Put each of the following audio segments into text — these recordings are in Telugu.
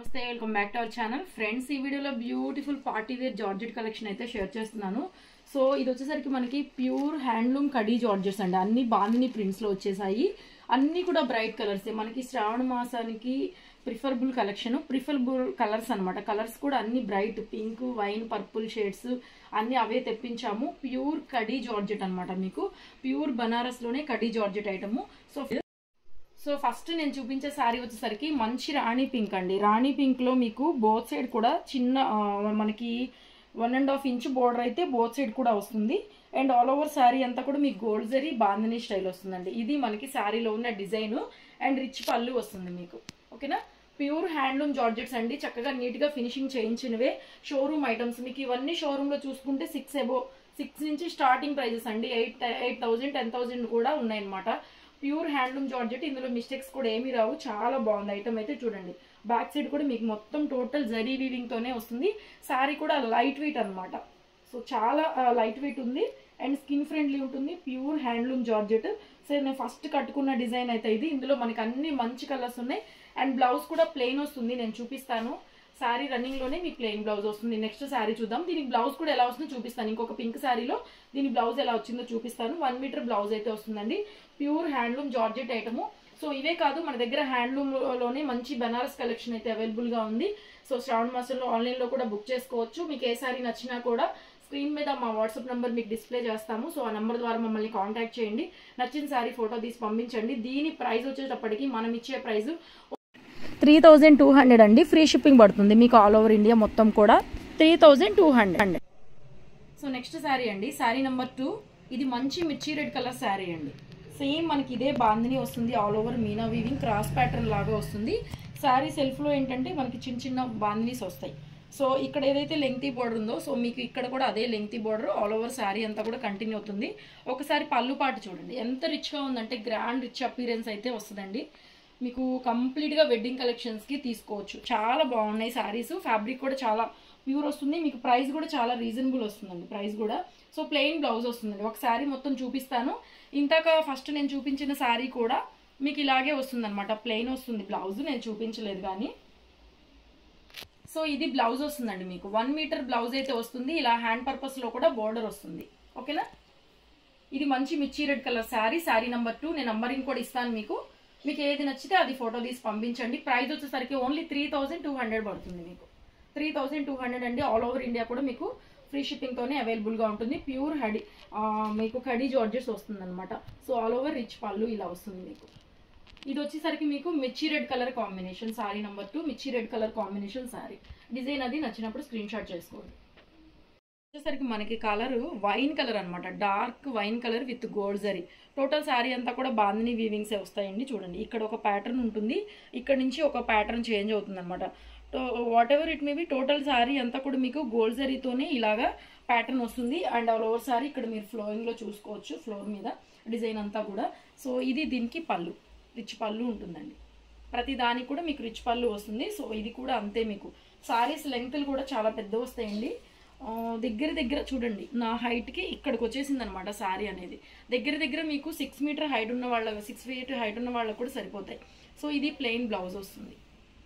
నమస్తే welcome back to our channel friends ఈ వీడియోలో beautiful party wear georgette collection అయితే షేర్ చేస్తున్నాను సో ఇది వచ్చేసరికి మనకి ప్యూర్ హ్యాండ్లూమ్ కడీ జార్జెట్స్ అండి అన్ని బాందిని ప్రింట్స్ లో వచ్చేసాయి అన్ని కూడా బ్రైట్ కలర్స్ మనకి శ్రావణ మాసానికి ప్రిఫరబుల్ కలెక్షన్ ప్రిఫరబుల్ కలర్స్ అన్నమాట కలర్స్ కూడా అన్ని bright pink wine purple shades అన్ని అవే తెప్పించాము ప్యూర్ కడీ జార్జెట్ అన్నమాట మీకు ప్యూర్ బనారస్ లోనే khaddi georgette item so so first నేను చూపించే శారీ వచ్చేసరికి మంచి రాణి పింక్ అండి రాణి పింక్ లో మీకు బోత్ సైడ్ కూడా చిన్న ఆ, మనకి one and half inch border అయితే బోత్ సైడ్ కూడా వస్తుంది అండ్ ఆల్ ఓవర్ శారీ అంతా కూడా మీకు గోల్డ్ జరీ బాంధనీ స్టైల్ వస్తుందండి ఇది మనకి శారీలో ఉన్న డిజైన్ అండ్ రిచ్ పళ్ళు వస్తుంది మీకు ఓకేనా ప్యూర్ హ్యాండ్లూమ్ జార్జెట్స్ అండి చక్కగా నీట్ గా ఫినిషింగ్ చేయించినవే షోరూమ్ ఐటమ్స్ మీకు ఇవన్నీ షోరూమ్ లో చూసుకుంటే సిక్స్ ఎబో సిక్స్ నుంచి స్టార్టింగ్ ప్రైజెస్ అండి eight eight thousand ten thousand కూడా ఉన్నాయన్నమాట ప్యూర్ హ్యాండ్లూమ్ జార్జెట్ ఇందులో మిస్టేక్స్ కూడా ఏమీ రావు చాలా బాగుంది ఐటమ్ అయితే చూడండి బ్యాక్ సైడ్ కూడా మీకు మొత్తం టోటల్ జరీ వీవింగ్ తోనే వస్తుంది శారీ కూడా లైట్ వెయిట్ అన్నమాట సో చాలా లైట్ వెయిట్ ఉంది అండ్ స్కిన్ ఫ్రెండ్లీ ఉంటుంది ప్యూర్ హ్యాండ్లూమ్ జార్జెట్ సో నేను ఫస్ట్ కట్టుకున్న డిజైన్ అయితే ఇది ఇందులో మనకి అన్ని మంచి కలర్స్ ఉన్నాయి అండ్ బ్లౌజ్ కూడా ప్లెయిన్ వస్తుంది నేను చూపిస్తాను శారీ రన్నింగ్ లోనే మీకు ప్లెయిన్ బ్లౌజ్ వస్తుంది నెక్స్ట్ శారీ చూద్దాం దీనికి బ్లౌజ్ కూడా ఎలా వస్తుందో చూపిస్తాను ఇంకొక పింక్ శారీలో దీని బ్లౌజ్ ఎలా వచ్చిందో చూపిస్తాను వన్ మీటర్ బ్లౌజ్ అయితే వస్తుందండి pure handloom georgette item so ఇవే కాదు మన దగ్గర హ్యాండ్లూమ్ లోనే మంచి బనారస్ కలెక్షన్ అయితే అవైలబుల్ గా ఉంది సో శ్రావణ మాసంలో ఆన్లైన్ లో కూడా బుక్ చేసుకోవచ్చు మీకు ఏ సారీ నచ్చినా కూడా స్క్రీన్ మీద మా వాట్సాప్ నంబర్ మీకు డిస్ప్లే చేస్తాము సో ఆ నంబర్ ద్వారా మమ్మల్ని కాంటాక్ట్ చేయండి నచ్చిన సారీ ఫోటో తీసి పంపించండి దీని ప్రైస్ వచ్చేటప్పటికి మనం ఇచ్చే price three thousand two hundred అండి ఫ్రీ షిప్పింగ్ పడుతుంది మీకు ఆల్ ఓవర్ ఇండియా మొత్తం కూడా three thousand two hundred so next sari అండి శారీ నెంబర్ టూ ఇది మంచి మిర్చి రెడ్ కలర్ శారీ అండి సేమ్ మనకి ఇదే బాందిని వస్తుంది all over meena weaving cross pattern లాగా వస్తుంది శారీ సెల్ఫ్లో ఏంటంటే మనకి చిన్న చిన్న బాందినీస్ వస్తాయి సో ఇక్కడ ఏదైతే లెంగ్తీ బోర్డర్ ఉందో సో మీకు ఇక్కడ కూడా అదే lengthy border all over saree అంతా కూడా కంటిన్యూ అవుతుంది ఒకసారి పళ్ళు పాటు చూడండి ఎంత రిచ్గా ఉందంటే గ్రాండ్ రిచ్ అపీరెన్స్ అయితే వస్తుందండి మీకు కంప్లీట్గా వెడ్డింగ్ కలెక్షన్స్కి తీసుకోవచ్చు చాలా బాగున్నాయి శారీస్ ఫ్యాబ్రిక్ కూడా చాలా ప్యూర్ వస్తుంది మీకు ప్రైస్ కూడా చాలా రీజనబుల్ వస్తుందండి ప్రైస్ కూడా సో ప్లెయిన్ బ్లౌజ్ వస్తుందండి ఒక శారీ మొత్తం చూపిస్తాను ఇందాక ఫస్ట్ నేను చూపించిన శారీ కూడా మీకు ఇలాగే వస్తుంది అనమాట ప్లెయిన్ వస్తుంది బ్లౌజ్ నేను చూపించలేదు కానీ సో ఇది బ్లౌజ్ వస్తుందండి మీకు వన్ మీటర్ బ్లౌజ్ అయితే వస్తుంది ఇలా హ్యాండ్ పర్పస్లో కూడా బోర్డర్ వస్తుంది ఓకేనా ఇది మంచి మిర్చి red colour saree saree number two నేను నంబరింగ్ కూడా ఇస్తాను మీకు మీకు ఏది నచ్చితే అది ఫోటో తీసి పంపించండి ప్రైస్ వచ్చేసరికి only three thousand two hundred పడుతుంది మీకు త్రీ థౌజండ్ టూ హండ్రెడ్ అండి ఆల్ ఓవర్ ఇండియా కూడా మీకు ఫ్రీ షిప్పింగ్తోనే అవైలబుల్గా ఉంటుంది ప్యూర్ హడి ఆ, మీకు కడీ జార్జెస్ వస్తుంది అనమాట సో ఆల్ ఓవర్ రిచ్ పళ్ళు ఇలా వస్తుంది మీకు ఇది వచ్చేసరికి మీకు మిర్చి red colour combination saree number two మిర్చి red colour combination saree design అది నచ్చినప్పుడు స్క్రీన్ షాట్ చేసుకోండి వచ్చేసరికి మనకి కలర్ వైన్ కలర్ అన్నమాట dark wine colour with gold zari total sari అంతా కూడా బాందిని వీవింగ్సే వస్తాయండి చూడండి ఇక్కడ ఒక ప్యాటర్న్ ఉంటుంది ఇక్కడ నుంచి ఒక ప్యాటర్న్ చేంజ్ అవుతుంది అనమాట whatever it may be total sari అంతా కూడా మీకు గోల్డ్ జరీతోనే ఇలాగా ప్యాటర్న్ వస్తుంది అండ్ ఆల్ ఓవర్ శారీ ఇక్కడ మీరు ఫ్లోయింగ్లో చూసుకోవచ్చు ఫ్లోర్ మీద డిజైన్ అంతా కూడా సో ఇది దీనికి పళ్ళు రిచ్ పళ్ళు ఉంటుందండి ప్రతి దానికి కూడా మీకు రిచ్ పళ్ళు వస్తుంది సో ఇది కూడా అంతే మీకు సారీస్ లెంగ్త్లు కూడా చాలా పెద్ద వస్తాయండి ఆ, దగ్గర దగ్గర చూడండి నా హైట్కి ఇక్కడికి వచ్చేసింది అనమాట శారీ అనేది దగ్గర దగ్గర మీకు సిక్స్ మీటర్ హైట్ ఉన్న వాళ్ళ సిక్స్ ఫీట్ హైట్ ఉన్న వాళ్ళకు కూడా సరిపోతాయి సో ఇది ప్లెయిన్ బ్లౌజ్ వస్తుంది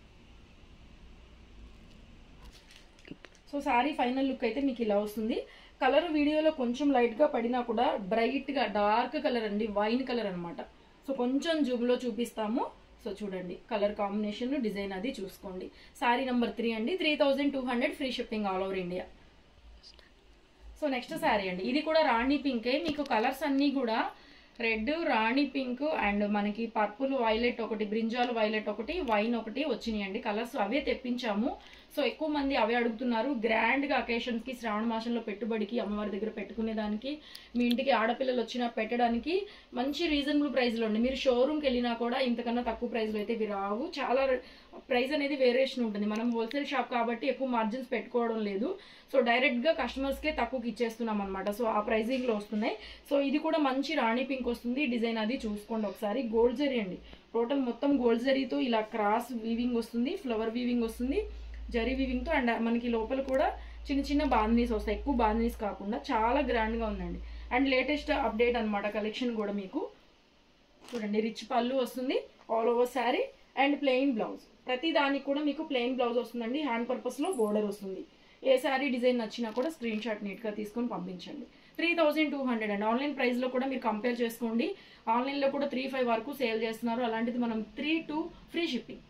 సో శారీ ఫైనల్ లుక్ అయితే మీకు ఇలా వస్తుంది కలర్ వీడియోలో కొంచెం లైట్గా పడినా కూడా బ్రైట్గా డార్క్ కలర్ అండి వైన్ కలర్ అన్నమాట సో కొంచెం జూమ్లో చూపిస్తాము సో చూడండి కలర్ కాంబినేషన్ డిజైన్ అది చూసుకోండి శారీ నెంబర్ త్రీ అండి three thousand two hundred free shipping all over India so next sari అండి ఇది కూడా రాణి పింకే మీకు కలర్స్ అన్నీ కూడా రెడ్ రాణి పింక్ అండ్ మనకి పర్పుల్ వైలెట్ ఒకటి బ్రింజాల్ వైలెట్ ఒకటి వైన్ ఒకటి వచ్చినాయండి కలర్స్ అవే తెప్పించాము సో ఎక్కువ మంది అవే అడుగుతున్నారు గ్రాండ్ గా అకేషన్స్ కి శ్రావణ మాసంలో పెట్టుబడికి అమ్మవారి దగ్గర పెట్టుకునే దానికి మీ ఇంటికి ఆడపిల్లలు వచ్చినా పెట్టడానికి మంచి రీజనబుల్ ప్రైస్ లో ఉంది మీరు షోరూమ్కి వెళ్ళినా కూడా ఇంతకన్నా తక్కువ ప్రైస్ లో అయితే ఇవి రావు చాలా ప్రైస్ అనేది వేరియేషన్ ఉంటుంది మనం హోల్సేల్ షాప్ కాబట్టి ఎక్కువ మార్జిన్స్ పెట్టుకోవడం లేదు సో డైరెక్ట్ గా కస్టమర్స్ కే తక్కువకి ఇచ్చేస్తున్నాం అనమాట సో ఆ ప్రైజింగ్ లో వస్తున్నాయి సో ఇది కూడా మంచి రాణి పింక్ వస్తుంది డిజైన్ అది చూసుకోండి ఒకసారి గోల్డ్ జరీ అండి టోటల్ మొత్తం గోల్డ్ జరీతో ఇలా క్రాస్ వీవింగ్ వస్తుంది ఫ్లవర్ వీవింగ్ వస్తుంది జరీ వీవింగ్ తో అండ్ మనకి లోపల కూడా చిన్న చిన్న బాందనీస్ వస్తాయి ఎక్కువ బాందనీస్ కాకుండా చాలా గ్రాండ్ గా ఉందండి అండ్ లేటెస్ట్ అప్డేట్ అన్నమాట కలెక్షన్ కూడా మీకు చూడండి రిచ్ పళ్ళు వస్తుంది all over saree and plain blouse ప్రతి దానికి కూడా మీకు ప్లెయిన్ బ్లౌజ్ వస్తుందండి హ్యాండ్ పర్పస్లో బోర్డర్ వస్తుంది ఏ శారీ డిజైన్ నచ్చినా కూడా స్క్రీన్ షాట్ నీట్గా తీసుకొని పంపించండి త్రీ థౌజండ్ టూ హండ్రెడ్ అండి ఆన్లైన్ ప్రైస్లో కూడా మీరు కంపేర్ చేసుకోండి ఆన్లైన్లో కూడా త్రీ ఫైవ్ వరకు సేల్ చేస్తున్నారు అలాంటిది మనం three two free shipping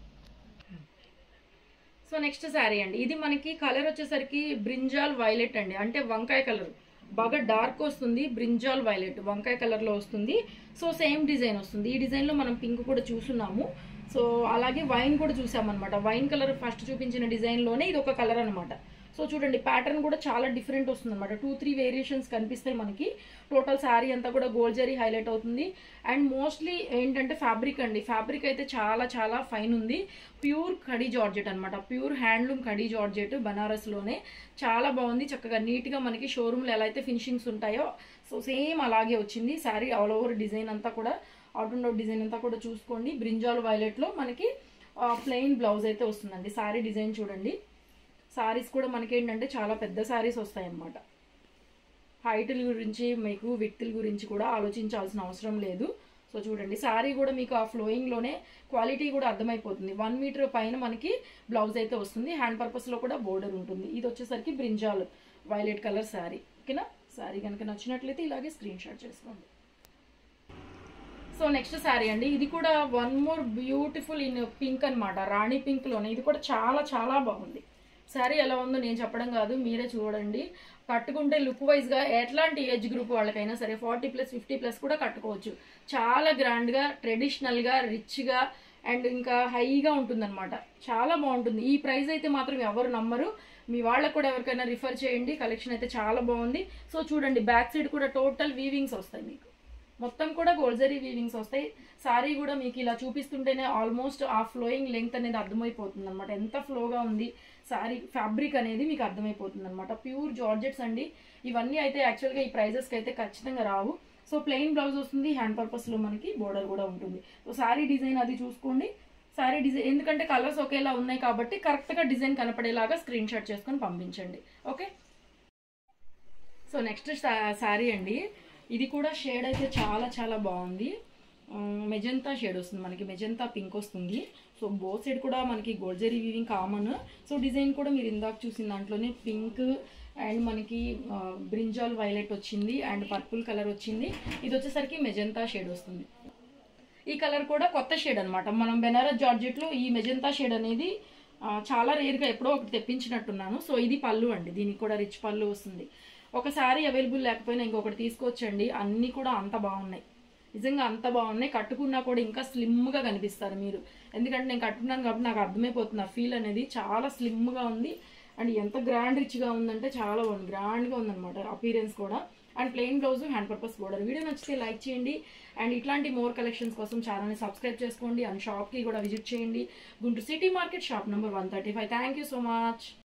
so next sari అండి ఇది మనకి కలర్ వచ్చేసరికి బ్రింజాల్ వైలెట్ అండి అంటే వంకాయ కలర్ బాగా డార్క్ వస్తుంది బ్రింజాల్ వైలెట్ వంకాయ కలర్లో వస్తుంది సో సేమ్ డిజైన్ వస్తుంది ఈ డిజైన్లో మనం పింక్ కూడా చూస్తున్నాము సో అలాగే వైన్ కూడా చూసామన్నమాట వైన్ కలర్ ఫస్ట్ చూపించిన డిజైన్లోనే ఇది ఒక కలర్ అనమాట సో చూడండి ప్యాటర్న్ కూడా చాలా డిఫరెంట్ వస్తుంది అనమాట టూ త్రీ వేరియేషన్స్ కనిపిస్తాయి మనకి టోటల్ శారీ అంతా కూడా గోల్డ్ జరీ హైలైట్ అవుతుంది అండ్ మోస్ట్లీ ఏంటంటే ఫ్యాబ్రిక్ అండి ఫ్యాబ్రిక్ అయితే చాలా చాలా ఫైన్ ఉంది ప్యూర్ కడీ జార్జెట్ అనమాట ప్యూర్ హ్యాండ్లూమ్ కడీ జార్జెట్ బనారస్లోనే చాలా బాగుంది చక్కగా నీట్గా మనకి షోరూమ్లో ఎలా అయితే ఫినిషింగ్స్ ఉంటాయో సో సేమ్ అలాగే వచ్చింది శారీ ఆల్ ఓవర్ డిజైన్ అంతా కూడా అవుట్ అండ్ అవుట్ డిజైన్ అంతా కూడా చూసుకోండి బ్రింజాల్ వైలెట్లో మనకి ప్లెయిన్ బ్లౌజ్ అయితే వస్తుందండి శారీ డిజైన్ చూడండి శారీస్ కూడా మనకి ఏంటంటే చాలా పెద్ద శారీస్ వస్తాయి అన్నమాట హైటుల గురించి మీకు విక్తుల గురించి కూడా ఆలోచించాల్సిన అవసరం లేదు సో చూడండి శారీ కూడా మీకు ఆ ఫ్లోయింగ్లోనే క్వాలిటీ కూడా అర్థమైపోతుంది వన్ మీటర్ పైన మనకి బ్లౌజ్ అయితే వస్తుంది హ్యాండ్ పర్పస్లో కూడా బోర్డర్ ఉంటుంది ఇది వచ్చేసరికి బ్రింజాల్ వైలెట్ కలర్ శారీ ఓకేనా శారీ కనుక నచ్చినట్లయితే ఇలాగే స్క్రీన్ షాట్ చేసుకోండి సో నెక్స్ట్ శారీ అండి ఇది కూడా one more beautiful in pink అనమాట రాణి పింక్లోనే ఇది కూడా చాలా చాలా బాగుంది శారీ ఎలా ఉందో నేను చెప్పడం కాదు మీరే చూడండి కట్టుకుంటే లుక్ వైజ్గా ఎట్లాంటి ఏజ్ గ్రూప్ వాళ్ళకైనా సరే ఫార్టీ ప్లస్ ఫిఫ్టీ ప్లస్ కూడా కట్టుకోవచ్చు చాలా గ్రాండ్గా ట్రెడిషనల్గా రిచ్గా అండ్ ఇంకా హైగా ఉంటుందన్నమాట చాలా బాగుంటుంది ఈ ప్రైస్ అయితే మాత్రం ఎవరు నమ్మరు మీ వాళ్ళకు కూడా ఎవరికైనా రిఫర్ చేయండి కలెక్షన్ అయితే చాలా బాగుంది సో చూడండి బ్యాక్ సైడ్ కూడా టోటల్ వీవింగ్స్ వస్తాయి మీకు మొత్తం కూడా గోల్జరీ వీవింగ్స్ వస్తాయి సారీ కూడా మీకు ఇలా చూపిస్తుంటేనే ఆల్మోస్ట్ ఆ ఫ్లోయింగ్ లెంగ్త్ అనేది అర్థమైపోతుంది అనమాట ఎంత ఫ్లోగా ఉంది సారీ ఫ్యాబ్రిక్ అనేది మీకు అర్థమైపోతుంది అనమాట ప్యూర్ జార్జెట్స్ అండి ఇవన్నీ అయితే యాక్చువల్గా ఈ ప్రైజెస్కి అయితే ఖచ్చితంగా రావు సో ప్లెయిన్ బ్లౌజ్ వస్తుంది హ్యాండ్ పర్పస్లో మనకి బోర్డర్ కూడా ఉంటుంది సో సారీ డిజైన్ అది చూసుకోండి సారీ డిజైన్ ఎందుకంటే కలర్స్ ఒకేలా ఉన్నాయి కాబట్టి కరెక్ట్గా డిజైన్ కనపడేలాగా స్క్రీన్ షాట్ చేసుకొని పంపించండి ఓకే సో నెక్స్ట్ శారీ అండి ఇది కూడా షేడ్ అయితే చాలా చాలా బాగుంది మెజంతా షేడ్ వస్తుంది మనకి మెజంతా పింక్ వస్తుంది సో బో సైడ్ కూడా మనకి గోల్జరీ వీవింగ్ కామన్ సో డిజైన్ కూడా మీరు ఇందాక చూసిన దాంట్లోనే పింక్ అండ్ మనకి బ్రింజాల్ వైలెట్ వచ్చింది అండ్ పర్పుల్ కలర్ వచ్చింది ఇది వచ్చేసరికి మెజంతా షేడ్ వస్తుంది ఈ కలర్ కూడా కొత్త షేడ్ అనమాట మనం బెనారస్ జార్జెట్లో ఈ మెజంతా షేడ్ అనేది ఆ, చాలా రేర్గా ఎప్పుడో ఒకటి తెప్పించినట్టున్నాను సో ఇది పళ్ళు అండి దీనికి కూడా రిచ్ పళ్ళు వస్తుంది ఒక శారీ అవైలబుల్ లేకపోయినా ఇంకొకటి తీసుకొచ్చండి అన్నీ కూడా అంత బాగున్నాయి నిజంగా అంత బాగున్నాయి కట్టుకున్నా కూడా ఇంకా స్లిమ్గా కనిపిస్తారు మీరు ఎందుకంటే నేను కట్టుకున్నాను కాబట్టి నాకు అర్థమైపోతుంది ఆ ఫీల్ అనేది చాలా స్లిమ్గా ఉంది అండ్ ఎంత గ్రాండ్ రిచ్గా ఉందంటే చాలా బాగుంది గ్రాండ్గా ఉందన్నమాట అపీరెన్స్ కూడా and plain blouse hand purpose border video నచ్చితే లైక్ చేయండి అండ్ ఇట్లాంటి మోర్ కలెక్షన్స్ కోసం ఛానల్ని సబ్స్క్రైబ్ చేసుకోండి అండ్ షాప్కి కూడా విజిట్ చేయండి Guntur city market shop number one thirty five thank you so much